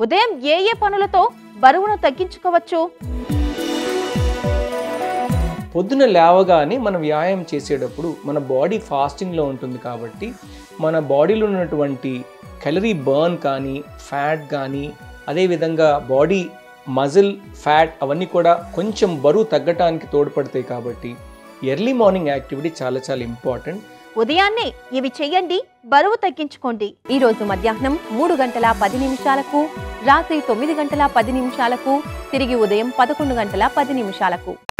ఉదయం ఏ ఏ పనులతో బరువును తగ్గించుకోవచ్చు పొద్దున లేవగానే మనం వ్యాయామం చేసేటప్పుడు మన బాడీ ఫాస్టింగ్లో ఉంటుంది కాబట్టి మన బాడీలో ఉన్నటువంటి క్యాలరీ బర్న్ కానీ ఫ్యాట్ కానీ అదేవిధంగా బాడీ మజిల్ ఫ్యాట్ అవన్నీ కూడా కొంచెం బరువు తగ్గటానికి తోడ్పడతాయి కాబట్టి ఎర్లీ మార్నింగ్ యాక్టివిటీ చాలా చాలా ఇంపార్టెంట్ ఉదయాన్నే ఇవి చెయ్యండి బరువు తగ్గించుకోండి ఈ రోజు మధ్యాహ్నం మూడు గంటల పది నిమిషాలకు రాత్రి తొమ్మిది గంటల పది నిమిషాలకు తిరిగి ఉదయం పదకొండు గంటల పది నిమిషాలకు